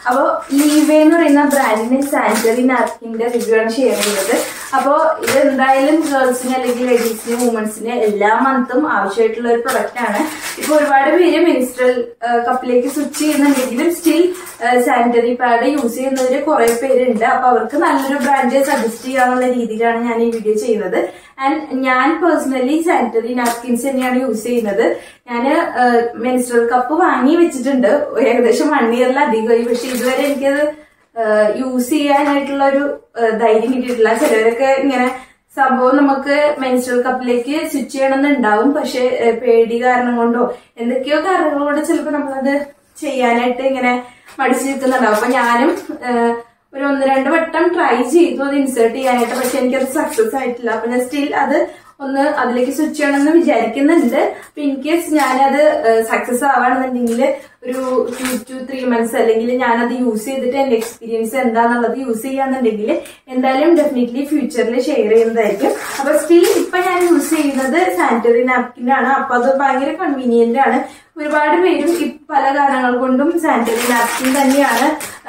അപ്പോൾ ലീവേ എന്ന് പറയുന്ന ബ്രാൻഡിന്റെ സാനിറ്ററി നാപ്കിന്റെ റിവ്യൂ ആണ് ഷെയർ ചെയ്യുന്നത് അപ്പോൾ ഇത് എന്തായാലും ഗേൾസിന് അല്ലെങ്കിൽ ലേഡീസിന് വുമൻസിന് എല്ലാ മന്തും ആവശ്യമായിട്ടുള്ള ഒരു പ്രൊഡക്റ്റ് ആണ് ഇപ്പൊ ഒരുപാട് പേര് മിനിസ്ട്രൽ കപ്പിലേക്ക് സ്വിച്ച് ചെയ്യുന്നുണ്ടെങ്കിലും സ്റ്റിൽ സാനിറ്ററി പാഡ് യൂസ് ചെയ്യുന്നവര് കുറെ പേരുണ്ട് അപ്പൊ അവർക്ക് നല്ലൊരു ബ്രാൻഡ് സജസ്റ്റ് ചെയ്യാന്നുള്ള രീതിയിലാണ് ഞാൻ ഈ വീഡിയോ ചെയ്യുന്നത് ആൻഡ് ഞാൻ പേഴ്സണലി സാനിറ്ററി നാപ്കിൻസ് തന്നെയാണ് യൂസ് ചെയ്യുന്നത് ഞാൻ മെൻസ്ട്രൽ കപ്പ് വാങ്ങി വെച്ചിട്ടുണ്ട് ഏകദേശം വൺ ഇയറിലധികമായി പക്ഷെ ഇതുവരെ എനിക്കത് യൂസ് ചെയ്യാനായിട്ടുള്ള ഒരു ധൈര്യം കിട്ടിയിട്ടില്ല ചിലവരൊക്കെ ഇങ്ങനെ സംഭവം നമുക്ക് മെൻസ്ട്രൽ കപ്പിലേക്ക് സ്വിച്ച് ചെയ്യണമെന്നുണ്ടാവും പക്ഷെ ഏഹ്, പേടി കാരണം കൊണ്ടോ എന്തൊക്കെയോ കാരണങ്ങൾ കൊണ്ട് ചിലപ്പോൾ നമ്മളത് ചെയ്യാനായിട്ട് ഇങ്ങനെ മടിച്ചു നിൽക്കുന്നുണ്ടാവും അപ്പൊ ഞാനും ഏഹ്, ഒരു ഒന്ന് രണ്ട് വട്ടം ട്രൈ ചെയ്തു അത് ഇൻസേർട്ട് ചെയ്യാനായിട്ട് പക്ഷെ എനിക്കത് സക്സസ് ആയിട്ടില്ല അപ്പൊ ഞാൻ സ്റ്റിൽ അത് ഒന്ന് അതിലേക്ക് സ്വിച്ച് ചെയ്യണമെന്ന് വിചാരിക്കുന്നുണ്ട് അപ്പൊ ഇൻ കേസ് ഞാനത് സക്സസ് ആവാണെന്നുണ്ടെങ്കിൽ ഒരു ടു ടു ത്രീ മന്ത്സ് അല്ലെങ്കിൽ ഞാനത് യൂസ് ചെയ്തിട്ട് എന്റെ എക്സ്പീരിയൻസ് എന്താന്നുള്ളത് യൂസ് ചെയ്യാന്നുണ്ടെങ്കിൽ എന്തായാലും ഡെഫിനറ്റ്ലി ഫ്യൂച്ചറിൽ ഷെയർ ചെയ്യുന്നതായിരിക്കും അപ്പൊ സ്റ്റിൽ ഇപ്പൊ ഞാൻ യൂസ് ചെയ്യുന്നത് സാനിറ്ററി നാപ്കിൻ ആണ് അപ്പൊ അത് ഭയങ്കര കൺവീനിയന്റ് ആണ് ഒരുപാട് പേരും ഈ പല കാരണങ്ങൾ കൊണ്ടും സാനിറ്ററി നാപ്കിൻ തന്നെയാണ്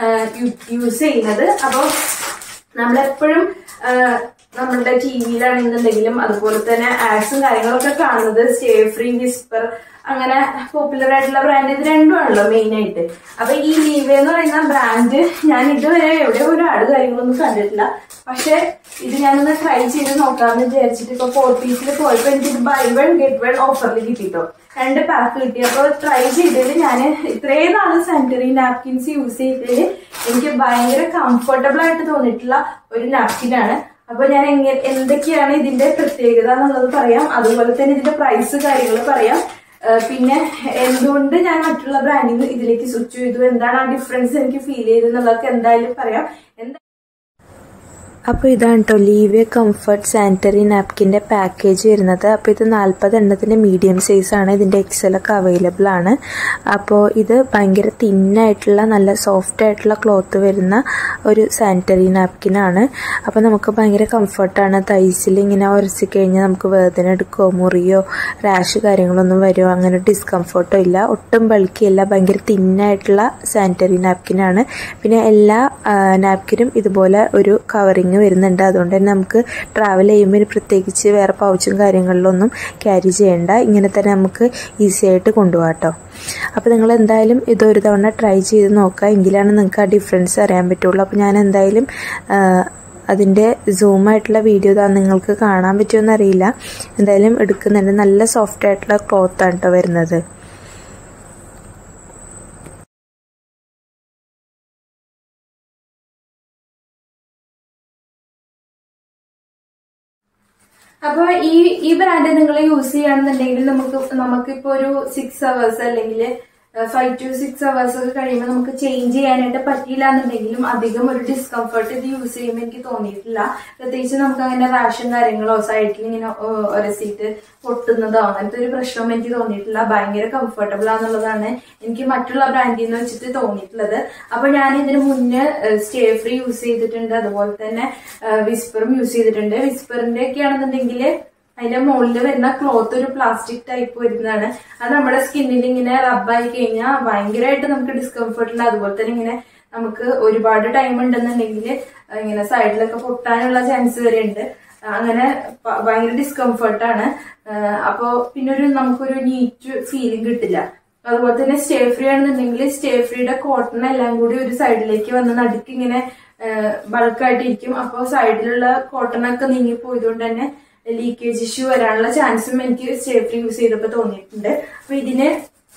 യൂസ് ചെയ്യുന്നത് അപ്പോൾ നമ്മളെപ്പോഴും നമ്മളുടെ ടി വിയിലാണെന്നുണ്ടെങ്കിലും അതുപോലെ തന്നെ ആഡ്സും കാര്യങ്ങളൊക്കെ കാണുന്നത് സ്റ്റേ ഫ്രീ വിസ്പർ അങ്ങനെ പോപ്പുലർ ആയിട്ടുള്ള ബ്രാൻഡ് ഇത് രണ്ടുമാണല്ലോ മെയിൻ ആയിട്ട് അപ്പൊ ഈ ലീവേ എന്ന് പറയുന്ന ബ്രാൻഡ് ഞാൻ ഇതുവരെ എവിടെ ഒരു ആഡ് കാര്യങ്ങളൊന്നും കണ്ടിട്ടില്ല പക്ഷെ ഇത് ഞാനൊന്ന് ട്രൈ ചെയ്ത് നോക്കാമെന്ന് വിചാരിച്ചിട്ട് ഇപ്പൊ പോർട്ടീസിൽ പോയപ്പോ എനിക്ക് ഇത് ബൈ വൺ ഗെറ്റ് വൺ ഓഫറിൽ കിട്ടിട്ടോ രണ്ട് പാക്ക് കിട്ടി അപ്പൊ ട്രൈ ചെയ്തതിൽ ഞാൻ ഇത്രയും നാള് സാനിറ്ററി നാപ്കിൻസ് യൂസ് ചെയ്തതിൽ എനിക്ക് ഭയങ്കര കംഫർട്ടബിൾ ആയിട്ട് തോന്നിയിട്ടുള്ള ഒരു നാപ്കിനാണ് അപ്പൊ ഞാൻ എങ്ങനെ എന്തൊക്കെയാണ് ഇതിന്റെ പ്രത്യേകത എന്നുള്ളത് പറയാം അതുപോലെ തന്നെ ഇതിന്റെ പ്രൈസ് കാര്യങ്ങൾ പറയാം ഏഹ് പിന്നെ എന്തുകൊണ്ട് ഞാൻ മറ്റുള്ള ബ്രാൻഡിൽ നിന്ന് ഇതിലേക്ക് സ്വിച്ച് ചെയ്തു എന്താണ് ആ ഡിഫറൻസ് എനിക്ക് ഫീൽ ചെയ്തത് എന്നുള്ളതൊക്കെ എന്തായാലും പറയാം എന്താ അപ്പോൾ ഇതാണ് കേട്ടോ ലീവേ കംഫർട്ട് സാനിറ്ററി നാപ്കിൻ്റെ പാക്കേജ് വരുന്നത് അപ്പോൾ ഇത് നാൽപ്പത് എണ്ണത്തിൻ്റെ മീഡിയം സൈസാണ് ഇതിൻ്റെ എക്സലൊക്കെ അവൈലബിൾ ആണ് അപ്പോൾ ഇത് ഭയങ്കര തിന്നായിട്ടുള്ള നല്ല സോഫ്റ്റ് ആയിട്ടുള്ള ക്ലോത്ത് വരുന്ന ഒരു സാനിറ്ററി നാപ്കിനാണ് അപ്പോൾ നമുക്ക് ഭയങ്കര കംഫർട്ടാണ് തൈസിൽ ഇങ്ങനെ ഉരಸಿ കഴിഞ്ഞാൽ നമുക്ക് വേദന എടുക്കുകയോ മുറിയോ റാഷ് കാര്യങ്ങളൊന്നും വരുമോ അങ്ങനെ ഡിസ്കംഫർട്ടോ ഇല്ല ഒട്ടും ബൾക്കിയല്ല ഭയങ്കര തിന്നായിട്ടുള്ള സാനിറ്ററി നാപ്കിനാണ് പിന്നെ എല്ലാ നാപ്കിനും ഇതുപോലെ ഒരു കവറിങ് വരുന്നുണ്ട് അതുകൊണ്ട് തന്നെ നമുക്ക് ട്രാവൽ ചെയ്യുമ്പോൾ ഇനി പ്രത്യേകിച്ച് വേറെ പൗച്ചും കാര്യങ്ങളിലൊന്നും ക്യാരി ചെയ്യേണ്ട ഇങ്ങനെ തന്നെ നമുക്ക് ഈസി ആയിട്ട് കൊണ്ടുപോകാം കേട്ടോ അപ്പോൾ നിങ്ങൾ എന്തായാലും ഇത് ഒരു തവണ ട്രൈ ചെയ്ത് നോക്കുക എങ്കിലാണ് നിങ്ങൾക്ക് ആ ഡിഫറൻസ് അറിയാൻ പറ്റുള്ളൂ അപ്പോൾ ഞാൻ എന്തായാലും ആ, അതിൻ്റെ സൂമായിട്ടുള്ള വീഡിയോ ഇതാ നിങ്ങൾക്ക് കാണാൻ പറ്റുമെന്ന് അറിയില്ല എന്തായാലും എടുക്കുന്നുണ്ട് നല്ല സോഫ്റ്റ് ആയിട്ടുള്ള ക്ലോത്താണ് കേട്ടോ വരുന്നത് അപ്പൊ ഈ ഈ ബ്രാൻഡ് നിങ്ങൾ യൂസ് ചെയ്യുകയാണെന്നുണ്ടെങ്കിൽ നമുക്ക് നമുക്കിപ്പോ ഒരു സിക്സ് അവേഴ്സ് അല്ലെങ്കിൽ ഫൈവ് ടു സിക്സ് അവേഴ്സ് ഒക്കെ കഴിയുമ്പോൾ നമുക്ക് ചേഞ്ച് ചെയ്യാനായിട്ട് പറ്റിയില്ല എന്നുണ്ടെങ്കിലും അധികം ഒരു ഡിസ്കംഫർട്ട് ഇത് യൂസ് ചെയ്യുമ്പോൾ എനിക്ക് തോന്നിയിട്ടില്ല പ്രത്യേകിച്ച് നമുക്ക് അങ്ങനെ റാഷൻ കാര്യങ്ങളോ സൈഡിൽ ഇങ്ങനെ ഏഹ്, ഒരസിയിട്ട് പൊട്ടുന്നതോ അങ്ങനത്തെ ഒരു പ്രശ്നവും എനിക്ക് തോന്നിയിട്ടില്ല ഭയങ്കര കംഫർട്ടബിൾ ആണെന്നുള്ളതാണ് എനിക്ക് മറ്റുള്ള ബ്രാൻഡിൽ നിന്ന് വെച്ചിട്ട് തോന്നിയിട്ടുള്ളത് അപ്പൊ ഞാൻ ഇതിന് മുന്നേ സ്റ്റേ ഫ്രീ യൂസ് ചെയ്തിട്ടുണ്ട് അതുപോലെ തന്നെ വിസ്പറും യൂസ് ചെയ്തിട്ടുണ്ട് വിസ്പറിന്റെ ഒക്കെ ആണെന്നുണ്ടെങ്കിൽ അതിന്റെ മുകളിൽ വരുന്ന ക്ലോത്ത് ഒരു പ്ലാസ്റ്റിക് ടൈപ്പ് വരുന്നതാണ് അത് നമ്മുടെ സ്കിന്നിൽ ഇങ്ങനെ റബ്ബായി കഴിഞ്ഞാൽ ഭയങ്കരമായിട്ട് നമുക്ക് ഡിസ്കംഫർട്ട് ഉണ്ട് അതുപോലെ തന്നെ ഇങ്ങനെ നമുക്ക് ഒരുപാട് ടൈം ഉണ്ടെന്നുണ്ടെങ്കിൽ ഇങ്ങനെ സൈഡിലൊക്കെ പൊട്ടാനുള്ള ചാൻസ് വരെ ഉണ്ട് അങ്ങനെ പ- ഭയങ്കര ഡിസ്കംഫർട്ടാണ് അപ്പോ പിന്നെ ഒരു നമുക്കൊരു നീറ്റ് ഫീലിംഗ് കിട്ടില്ല അതുപോലെ തന്നെ സ്റ്റേ ഫ്രീ ആണെന്നുണ്ടെങ്കിൽ സ്റ്റേ ഫ്രീയുടെ കോട്ടൺ എല്ലാം കൂടി ഒരു സൈഡിലേക്ക് വന്ന് നടുക്ക് ഇങ്ങനെ ബൾക്കായിട്ടിരിക്കും അപ്പോൾ സൈഡിലുള്ള കോട്ടൺ ഒക്കെ നീങ്ങി പോയതുകൊണ്ട് തന്നെ ലീക്കേജ് ഇഷ്യൂ വരാനുള്ള ചാൻസും എനിക്ക് സ്റ്റേ ഫ്രീ യൂസ് ചെയ്തപ്പോൾ തോന്നിയിട്ടുണ്ട് അപ്പൊ ഇതിന്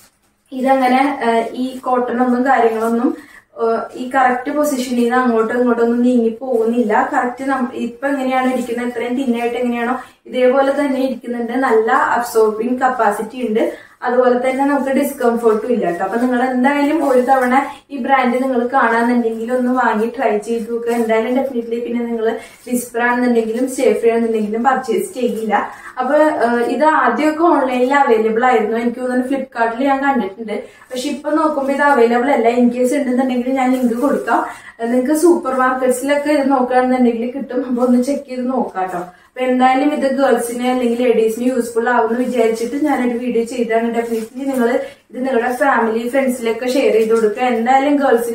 ഇതങ്ങനെ ആ, ഈ കോട്ടൺ ഒന്നും കാര്യങ്ങളൊന്നും ആ, ഈ കറക്റ്റ് പൊസിഷനിൽ നിന്ന് അങ്ങോട്ടും ഇങ്ങോട്ടും ഒന്നും നീങ്ങി പോകുന്നില്ല കറക്റ്റ് ഇപ്പൊ എങ്ങനെയാണോ ഇരിക്കുന്നത് ഇത്രയും തിന്നായിട്ട് എങ്ങനെയാണോ ഇതേപോലെ തന്നെ ഇരിക്കുന്നുണ്ട് നല്ല അബ്സോർബിങ് കപ്പാസിറ്റി ഉണ്ട് അതുപോലെ തന്നെ നമുക്ക് ഡിസ്കംഫർട്ടും ഇല്ല കേട്ടോ അപ്പൊ നിങ്ങൾ എന്തായാലും ഒരു തവണ ഈ ബ്രാൻഡ് നിങ്ങൾ കാണാന്നുണ്ടെങ്കിൽ ഒന്ന് വാങ്ങി ട്രൈ ചെയ്ത് നോക്കുക എന്തായാലും ഡെഫിനറ്റ്ലി പിന്നെ നിങ്ങൾ വിസ്പർ ആണെന്നുണ്ടെങ്കിലും സേഫ്രി ആണെന്നുണ്ടെങ്കിലും പർച്ചേസ് ചെയ്യില്ല അപ്പൊ ഏഹ്, ഇത് ആദ്യമൊക്കെ ഓൺലൈനിൽ അവൈലബിൾ ആയിരുന്നു എനിക്ക് തോന്നുന്നു ഫ്ലിപ്കാർട്ടിൽ ഞാൻ കണ്ടിട്ടുണ്ട് പക്ഷെ ഇപ്പൊ നോക്കുമ്പോൾ ഇത് അവൈലബിൾ അല്ല ഇൻ കേസ് ഉണ്ടെന്നുണ്ടെങ്കിൽ ഞാൻ ലിങ്ക് കൊടുക്കാം നിങ്ങൾക്ക് സൂപ്പർ മാർക്കറ്റ്സിലൊക്കെ ഇത് നോക്കുകയാണെന്നുണ്ടെങ്കിൽ കിട്ടും അപ്പൊ ഒന്ന് ചെക്ക് ചെയ്ത് നോക്കാം കേട്ടോ അപ്പൊ എന്തായാലും ഇത് ഗേൾസിന് അല്ലെങ്കിൽ ലേഡീസിന് യൂസ്ഫുൾ ആവുമെന്ന് വിചാരിച്ചിട്ട് ഞാനൊരു വീഡിയോ ചെയ്താണ് ഡെഫിനറ്റ്ലി നിങ്ങൾ ഇത് നിങ്ങളുടെ ഫാമിലി ഫ്രണ്ട്സിലൊക്കെ ഷെയർ ചെയ്ത് കൊടുക്കുക എന്തായാലും ഗേൾസിന്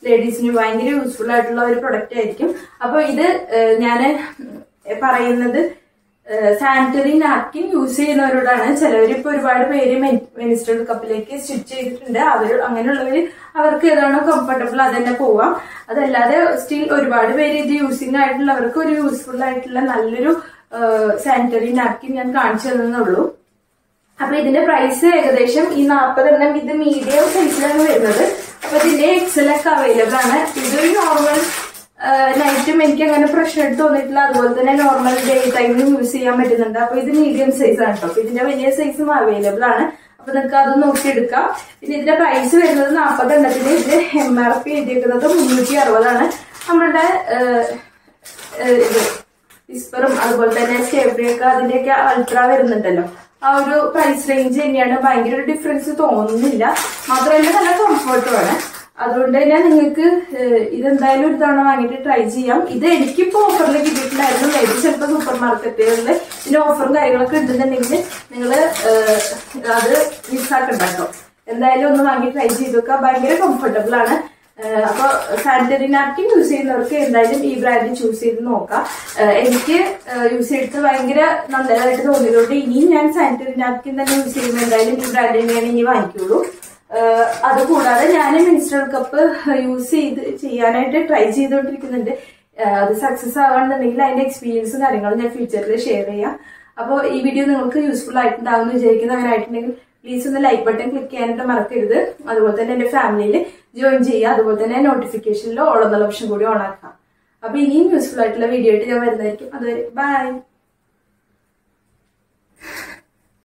ലേഡീസിന് ഭയങ്കര യൂസ്ഫുൾ ആയിട്ടുള്ള ഒരു പ്രൊഡക്റ്റ് ആയിരിക്കും അപ്പൊ ഇത് ഞാൻ പറയുന്നത് സാനിറ്ററി നാപ്കിൻ യൂസ് ചെയ്യുന്നവരോടാണ് ചിലവരിപ്പോ ഒരുപാട് പേര് മിനിസ്റ്റർ കപ്പിലേക്ക് സ്റ്റിച്ച് ചെയ്തിട്ടുണ്ട് അവർ അങ്ങനെയുള്ളവര് അവർക്ക് ഏതാണോ കംഫർട്ടബിൾ അത് തന്നെ പോവാം അതല്ലാതെ സ്റ്റിൽ ഒരുപാട് പേര് ഇത് യൂസിങ് ആയിട്ടുള്ളവർക്ക് ഒരു യൂസ്ഫുൾ ആയിട്ടുള്ള നല്ലൊരു സാനിറ്ററി നാപ്കിൻ ഞാൻ കാണിച്ചു തന്നുള്ളൂ അപ്പൊ ഇതിന്റെ പ്രൈസ് ഏകദേശം ഈ നാൽപ്പതെണ്ണം ഇത് മീഡിയം സൈസിലാണ് വരുന്നത് അപ്പൊ ഇതിന്റെ എക്സൽ ഒക്കെ അവൈലബിൾ ആണ് ഇതൊരു നോർമൽ നൈറ്റും എനിക്ക് അങ്ങനെ പ്രശ്നമായിട്ട് തോന്നിയിട്ടില്ല അതുപോലെ തന്നെ നോർമൽ ഡേ ടൈമിലും യൂസ് ചെയ്യാൻ പറ്റുന്നുണ്ട് അപ്പൊ ഇത് മീഡിയം സൈസ് ആണ് കേട്ടോ അപ്പൊ ഇതിന്റെ വലിയ സൈസും അവൈലബിൾ ആണ് അപ്പൊ നിങ്ങൾക്ക് അത് നോക്കിയെടുക്കാം പിന്നെ ഇതിന്റെ പ്രൈസ് വരുന്നത് നാൽപ്പതെണ്ണത്തിന് ഇത് എം ആർ പി എഴുതിയിരിക്കുന്നത് മുന്നൂറ്റി അറുപതാണ് നമ്മളുടെ ഇത് വിസ്പറും അതുപോലെ തന്നെ സ്റ്റേബിളിയൊക്കെ അതിന്റെയൊക്കെ അൾട്രാ വരുന്നുണ്ടല്ലോ ആ ഒരു പ്രൈസ് റേഞ്ച് തന്നെയാണ് ഭയങ്കര ഒരു ഡിഫറൻസ് തോന്നുന്നില്ല മാത്രമല്ല നല്ല കംഫർട്ടുമാണ് അതുകൊണ്ട് തന്നെ നിങ്ങൾക്ക് ഇതെന്തായാലും ഒരു തവണ വാങ്ങിയിട്ട് ട്രൈ ചെയ്യാം ഇത് എനിക്കിപ്പോ ഓഫറിൽ കിട്ടിയിട്ടുണ്ടായിരുന്നു ഇത് ചിലപ്പോൾ സൂപ്പർ മാർക്കറ്റുകളിൽ ഇതിന്റെ ഓഫറും കാര്യങ്ങളൊക്കെ ഉണ്ടെന്നുണ്ടെങ്കിൽ നിങ്ങൾ അത് മിസ്സാക്കണ്ട കേട്ടോ എന്തായാലും ഒന്ന് വാങ്ങി ട്രൈ ചെയ്ത് നോക്കുക ഭയങ്കര കംഫർട്ടബിൾ ആണ് അപ്പൊ സാനിറ്ററി നാപ്കിൻ യൂസ് ചെയ്യുന്നവർക്ക് എന്തായാലും ഈ ബ്രാൻഡ് ചൂസ് ചെയ്ത് നോക്കാം എനിക്ക് യൂസ് ചെയ്തിട്ട് ഭയങ്കര നല്ലതായിട്ട് തോന്നിയതുകൊണ്ട് ഇനിയും ഞാൻ സാനിറ്ററി നാപ്കിൻ തന്നെ യൂസ് ചെയ്യുമ്പോൾ എന്തായാലും ഈ ബ്രാൻഡ് തന്നെയാണ് ഇനി വാങ്ങിക്കുള്ളൂ അതുകൂടാതെ ഞാൻ മിനിസ്റ്റർ കപ്പ് യൂസ് ചെയ്ത് ചെയ്യാനായിട്ട് ട്രൈ ചെയ്തുകൊണ്ടിരിക്കുന്നുണ്ട് അത് സക്സസ് ആവാണെന്നുണ്ടെങ്കിൽ അതിന്റെ എക്സ്പീരിയൻസും കാര്യങ്ങളും ഞാൻ ഫ്യൂച്ചറിൽ ഷെയർ ചെയ്യാം അപ്പോൾ ഈ വീഡിയോ നിങ്ങൾക്ക് യൂസ്ഫുൾ ആയിട്ടുണ്ടാവും എന്ന് വിചാരിക്കുന്ന അങ്ങനെ ആയിട്ടുണ്ടെങ്കിൽ പ്ലീസ് ഒന്ന് ലൈക്ക് ബട്ടൺ ക്ലിക്ക് ചെയ്യാനായിട്ട് മറക്കരുത് അതുപോലെ തന്നെ എന്റെ ഫാമിലിയിൽ ജോയിൻ ചെയ്യുക അതുപോലെ തന്നെ നോട്ടിഫിക്കേഷനിൽ ഓൾ എന്നുള്ള ഓപ്ഷൻ കൂടി ഓൺ ആക്കാം അപ്പൊ ഇനിയും യൂസ്ഫുൾ ആയിട്ടുള്ള വീഡിയോ ആയിട്ട് ഞാൻ വരുന്നതായിരിക്കും അതുവരെ ബൈ